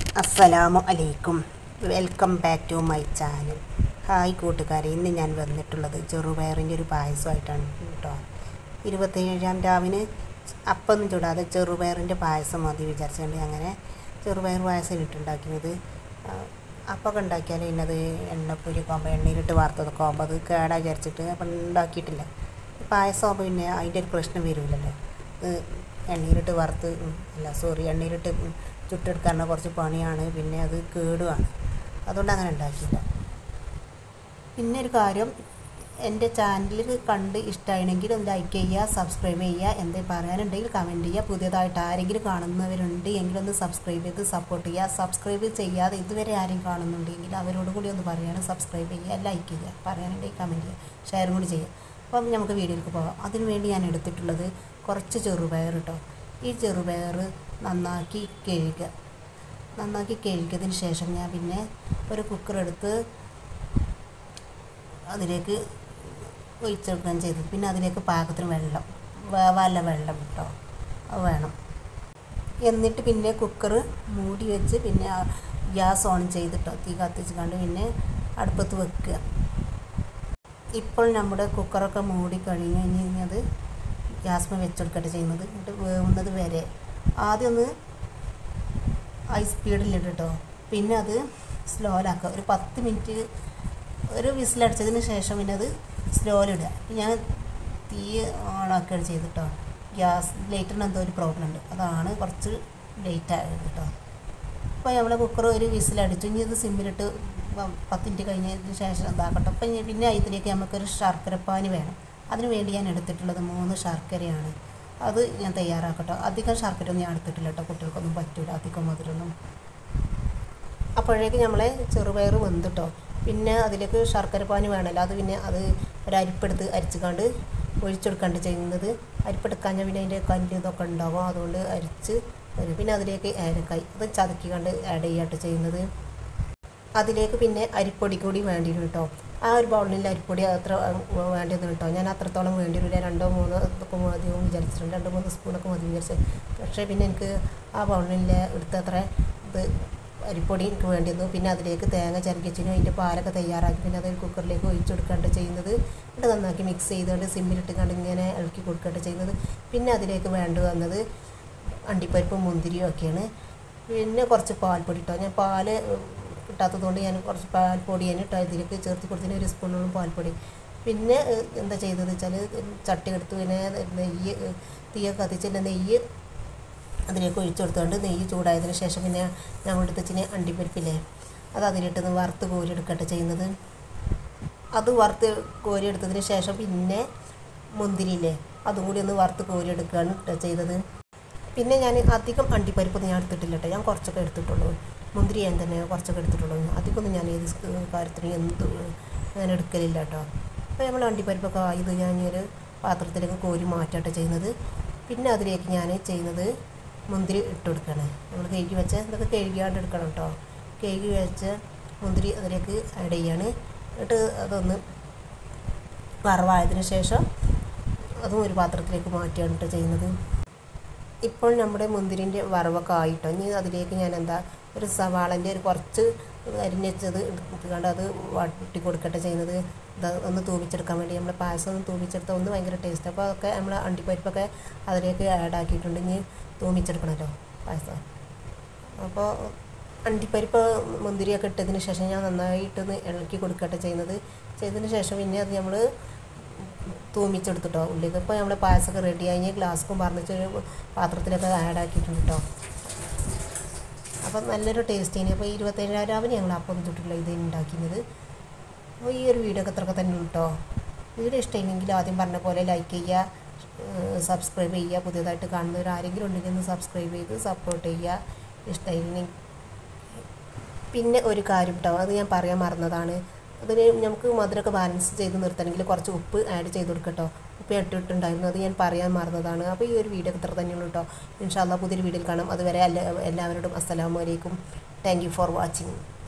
അസ്സലാമു അലൈക്കും welcome back to my channel hi കൂട്ടുകാരെ ഇന്ന് ഞാൻ വന്നിട്ടുള്ളത് ചെറുപയറിൻ്റെ ഒരു പായസമായിട്ടാണ് കേട്ടോ ഇരുപത്തേഴാം രാവിന് അപ്പൊന്നും ചൂടാതെ ചെറുപയറിൻ്റെ പായസം മതി വിചാരിച്ചുകൊണ്ട് അങ്ങനെ ചെറുപയർ പായസം ഇട്ടുണ്ടാക്കുന്നത് അപ്പൊക്കെ ഉണ്ടാക്കിയാൽ ഇന്നത് എണ്ണപ്പൊരി കോമ്പ എണ്ണയിലിട്ട് വാർത്തതൊക്കെ ആകുമ്പോൾ അത് കേടാ വിചാരിച്ചിട്ട് അപ്പം ഉണ്ടാക്കിയിട്ടില്ല പായസം ആകുമ്പോൾ പിന്നെ അതിൻ്റെ ഒരു പ്രശ്നം വരില്ലല്ലോ ഇത് എണ്ണയിലിട്ട് വറുത്ത് ഉം, അല്ല സോറി എണ്ണയിലിട്ട് ഉം, ചുട്ടെടുക്കാൻ കുറച്ച് പണിയാണ് പിന്നെ അത് കേടുമാണ് അതുകൊണ്ട് അങ്ങനെ ഉണ്ടാക്കിയില്ല പിന്നെ ഒരു കാര്യം എൻ്റെ ചാനലിൽ കണ്ട് ഇഷ്ടമാണെങ്കിൽ ഒന്ന് ലൈക്ക് ചെയ്യുക സബ്സ്ക്രൈബ് ചെയ്യുക എന്തെങ്കിലും പറയാനുണ്ടെങ്കിൽ കമൻറ്റ് ചെയ്യുക പുതിയതായിട്ട് ആരെങ്കിലും കാണുന്നവരുണ്ട് എങ്കിലൊന്ന് സബ്സ്ക്രൈബ് ചെയ്ത് സപ്പോർട്ട് ചെയ്യുക സബ്സ്ക്രൈബ് ചെയ്യാതെ ഇതുവരെ ആരെയും കാണുന്നുണ്ടെങ്കിൽ അവരോട് കൂടി ഒന്ന് പറയാണ് സബ്സ്ക്രൈബ് ചെയ്യുക ലൈക്ക് ചെയ്യുക പറയാനുണ്ടെങ്കിൽ കമൻറ്റ് ചെയ്യുക ഷെയറും കൂടി ചെയ്യുക അപ്പം നമുക്ക് വീഡിയോയിലേക്ക് പോകാം അതിനു വേണ്ടി ഞാൻ എടുത്തിട്ടുള്ളത് കുറച്ച് ചെറുപയർ കേട്ടോ ഈ ചെറുപയർ നന്നാക്കി കഴുകുക നന്നാക്കി കഴുകിയതിന് ശേഷം ഞാൻ പിന്നെ ഒരു കുക്കർ എടുത്ത് അതിലേക്ക് ഒഴിച്ചെടുക്കാൻ ചെയ്തത് പിന്നെ അതിലേക്ക് പാകത്തിന് വെള്ളം വേവാല വെള്ളം കേട്ടോ അത് വേണം എന്നിട്ട് പിന്നെ കുക്കർ മൂടി വെച്ച് പിന്നെ ആ ഗ്യാസ് ഓൺ ചെയ്തിട്ടോ തീ കത്തിച്ച് കണ്ട് പിന്നെ അടുപ്പത്ത് വെക്കുക ഇപ്പോൾ നമ്മുടെ കുക്കറൊക്കെ മൂടി കഴിഞ്ഞ് കഴിഞ്ഞത് ഗ്യാസ്മ വെച്ചെടുക്കട്ടെ ചെയ്യുന്നത് എന്നിട്ട് വേവുന്നത് വരെ ആദ്യം ഒന്ന് ഹൈ സ്പീഡിലിട്ട് കേട്ടോ പിന്നെ അത് സ്ലോയിലാക്കുക ഒരു പത്ത് മിനിറ്റ് ഒരു വിസിലടിച്ചതിന് ശേഷം പിന്നെ അത് സ്ലോയിലിടുക ഞാൻ തീ ഓണാക്കുകയാണ് ചെയ്തിട്ടോ ഗ്യാസ് ലൈറ്ററിന് എന്തോ ഒരു പ്രോബ്ലം ഉണ്ട് അതാണ് കുറച്ച് ലേറ്റ് ആയത് കേട്ടോ അപ്പോൾ നമ്മളെ കുക്കർ ഒരു വിസിലടിച്ചു ഇനി ഇത് സിമ്മിലിട്ട് പ- പത്ത് മിനിറ്റ് കഴിഞ്ഞതിന് ശേഷം ഇതാക്കട്ടെ അപ്പം ഇനി പിന്നെ ഇതിലേക്ക് നമുക്കൊരു ശർക്കരപ്പാനി വേണം അതിന് വേണ്ടി ഞാൻ എടുത്തിട്ടുള്ളത് മൂന്ന് ശർക്കരയാണ് അത് ഞാൻ തയ്യാറാക്കട്ടോ അധികം ശർക്കര ഒന്നും ഞാൻ എടുത്തിട്ടില്ല കേട്ടോ കുട്ടികൾക്കൊന്നും പറ്റൂല അധികം മധുരമൊന്നും അപ്പോഴേക്ക് നമ്മളെ ചെറുപയർ വെന്തിട്ടോ പിന്നെ അതിലേക്ക് ശർക്കര പാനി വേണമല്ലോ അത് പിന്നെ അത് ഒരു അരിപ്പെടുത്ത് അരിച്ചുകൊണ്ട് ഒഴിച്ചെടുക്കാണ്ട് ചെയ്യുന്നത് അരിപ്പെടുക്കാഞ്ഞാൽ പിന്നെ അതിൻ്റെ കല്ല് ഇതൊക്കെ ഉണ്ടാവും അതുകൊണ്ട് അരിച്ച് വരും പിന്നെ അതിലേക്ക് ഏലക്കായ് അത് ചതക്കി കണ്ട് ആഡ് ചെയ്യാട്ട് ചെയ്യുന്നത് അതിലേക്ക് പിന്നെ അരിപ്പൊടി കൂടി വേണ്ടി വരും കേട്ടോ ആ ഒരു ബൗളിൽ അരിപ്പൊടി അത്ര വേണ്ടി വന്നു കേട്ടോ ഞാൻ അത്രത്തോളം വേണ്ടി വരില്ല രണ്ടോ മൂന്നോ ഇതൊക്കെ മതിയും വിചാരിച്ചിട്ടുണ്ട് രണ്ടോ മൂന്ന് സ്പൂണൊക്കെ മതി വിചാരിച്ചു പക്ഷേ പിന്നെ എനിക്ക് ആ ബൗളിൽ എടുത്ത അത്ര ഇത് അരിപ്പൊടി എനിക്ക് വേണ്ടി വന്നു പിന്നെ അതിലേക്ക് തേങ്ങ ചരക്കിച്ചിനും അതിൻ്റെ പാലൊക്കെ തയ്യാറാക്കി പിന്നെ അത് കുക്കറിലേക്ക് ഒഴിച്ചു കൊടുക്കാണ്ട് ചെയ്യുന്നത് എന്നിട്ട് നന്നാക്കി മിക്സ് ചെയ്തുകൊണ്ട് സിമ്മിലിട്ട് കണ്ട് ഇങ്ങനെ ഇളക്കി കൊടുക്കുകയാണ് ചെയ്യുന്നത് പിന്നെ അതിലേക്ക് വേണ്ടി വന്നത് അണ്ടിപ്പരിപ്പും മുന്തിരിയും ഒക്കെയാണ് പിന്നെ കുറച്ച് പാൽപ്പൊടി ഇട്ടോ ഞാൻ പാല് കിട്ടാത്തതുകൊണ്ട് ഞാൻ കുറച്ച് പാൽപ്പൊടി ഞാൻ ഇട്ടോ ഇതിലേക്ക് ചേർത്ത് കൊടുത്തതിന് ഒരു സ്പൂണോളം പാൽപ്പൊടി പിന്നെ ഏഹ്, എന്താ ചെയ്തത് വെച്ചാൽ ചട്ടി എടുത്ത് പിന്നെ നെയ്യ് ഏഹ്, തീയൊക്കെ കത്തിച്ചിട്ട് നെയ്യ് അതിലേക്ക് ഒഴിച്ചു കൊടുത്തുകൊണ്ട് നെയ്യ് ചൂടായതിന് ശേഷം പിന്നെ ഞങ്ങൾ എടുത്തിച്ചിന് അണ്ടിപ്പരിപ്പില്ലേ അത് അതിലിട്ടൊന്ന് വറുത്ത് കോരി എടുക്കട്ടെ ചെയ്യുന്നത് അത് വറുത്ത് കോരി എടുത്തതിന് ശേഷം പിന്നെ മുന്തിരിയില്ലേ അതും കൂടി ഒന്ന് വറുത്ത് കോരി എടുക്കുകയാണ് ട്ടോ ചെയ്തത് പിന്നെ ഞാൻ അധികം അണ്ടിപ്പരിപ്പൊന്നും ഞാൻ എടുത്തിട്ടില്ല കേട്ടോ ഞാൻ കുറച്ചൊക്കെ എടുത്തിട്ടുള്ളൂ മുന്തിരി ഞാൻ തന്നെ കുറച്ചൊക്കെ എടുത്തിട്ടുള്ളൂ അധികമൊന്നും ഞാൻ ഏത് സ് കാര്യത്തിന് എന്ത് ഞാൻ എടുക്കലില്ല കേട്ടോ അപ്പോൾ നമ്മൾ അണ്ടിപ്പരിപ്പൊക്കെ ആയത് ഞാൻ ഈ ഒരു പാത്രത്തിലേക്ക് കോരി മാറ്റാട്ടോ ചെയ്യുന്നത് പിന്നെ അതിലേക്ക് ഞാൻ ചെയ്യുന്നത് മുന്തിരി ഇട്ട് കൊടുക്കുകയാണ് നമ്മൾ കഴുകി വെച്ച ഇതൊക്കെ കഴുകിയാണ്ട് എടുക്കണം കേട്ടോ കഴുകി വെച്ച മുന്തിരി അതിലേക്ക് ആഡ് ചെയ്യാണ് എന്നിട്ട് അതൊന്ന് വറവായതിനു ശേഷം അതും ഒരു പാത്രത്തിലേക്ക് മാറ്റിയാണ് കേട്ടോ ചെയ്യുന്നത് ഇപ്പോൾ നമ്മുടെ മുന്തിരിൻ്റെ വറവൊക്കെ ആയിട്ടോ ഇനി അതിലേക്ക് ഞാൻ എന്താ ഒരു സവാളൻ്റെ ഒരു കുറച്ച് അരിഞ്ഞത് എടുത്തുകൊണ്ട് അത് വട്ടി കൊടുക്കട്ടെ ചെയ്യുന്നത് ഇത് ഒന്ന് തൂമിച്ചെടുക്കാൻ വേണ്ടി നമ്മൾ പായസം ഒന്ന് തൂമിച്ചെടുത്താൽ ഒന്ന് ഭയങ്കര ടേസ്റ്റ് അപ്പോൾ അതൊക്കെ നമ്മൾ അണ്ടിപ്പരിപ്പൊക്കെ അതിലേക്ക് ആഡ് ആക്കിയിട്ടുണ്ട് ഇനി തൂമിച്ചെടുക്കണമല്ലോ പായസം അപ്പോൾ അണ്ടിപ്പരിപ്പ് മുന്തിരിയൊക്കെ ഇട്ടതിന് ശേഷം ഞാൻ നന്നായിട്ടൊന്ന് ഇളക്കി കൊടുക്കട്ടെ ചെയ്യുന്നത് ചെയ്തതിന് ശേഷം പിന്നെ അത് നമ്മൾ തൂമിച്ചെടുത്തിട്ടോ ഉള്ളിൽ ഇപ്പോൾ നമ്മൾ പായസമൊക്കെ റെഡി ആയി ഗ്ലാസ്സും പറഞ്ഞിട്ട് പാത്രത്തിലൊക്കെ ആഡ് ആക്കിയിട്ടുണ്ട് കേട്ടോ അപ്പം നല്ലൊരു ടേസ്റ്റ് ഇനി അപ്പോൾ ഇരുപത്തേഴാം രാവിലെ ഞങ്ങൾ അപ്പം ചുട്ടില്ല ഇത് ഉണ്ടാക്കുന്നത് അപ്പോൾ ഈ ഒരു വീഡിയോ ഒക്കെ അത്രയൊക്കെ തന്നെ കേട്ടോ വീഡിയോ ഇഷ്ടമെങ്കിൽ ആദ്യം പറഞ്ഞ പോലെ ലൈക്ക് ചെയ്യുക സബ്സ്ക്രൈബ് ചെയ്യുക പുതിയതായിട്ട് കാണുന്നവർ ആരെങ്കിലും ഉണ്ടെങ്കിൽ ഒന്ന് സബ്സ്ക്രൈബ് ചെയ്ത് സപ്പോർട്ട് ചെയ്യുക ഇഷ്ടമായി പിന്നെ ഒരു കാര്യം കേട്ടോ അത് ഞാൻ പറയാൻ മറന്നതാണ് അതിന് നമുക്ക് മധുരമൊക്കെ ബാലൻസ് ചെയ്ത് നിർത്തണമെങ്കിൽ കുറച്ച് ഉപ്പ് ആഡ് ചെയ്ത് കൊടുക്കട്ടോ ഉപ്പ് ഇട്ടിട്ടുണ്ടായിരുന്നു അത് ഞാൻ പറയാൻ മറന്നതാണ് അപ്പോൾ ഈ ഒരു വീഡിയോ ഇത്ര തന്നെയുള്ളൂ കേട്ടോ ഇൻഷാല്ല പുതിയൊരു വീഡിയോയിൽ കാണാം അതുവരെ എല്ലാ എല്ലാവരോടും അസ്സലാമു അലൈക്കും താങ്ക് യു ഫോർ വാച്ചിങ്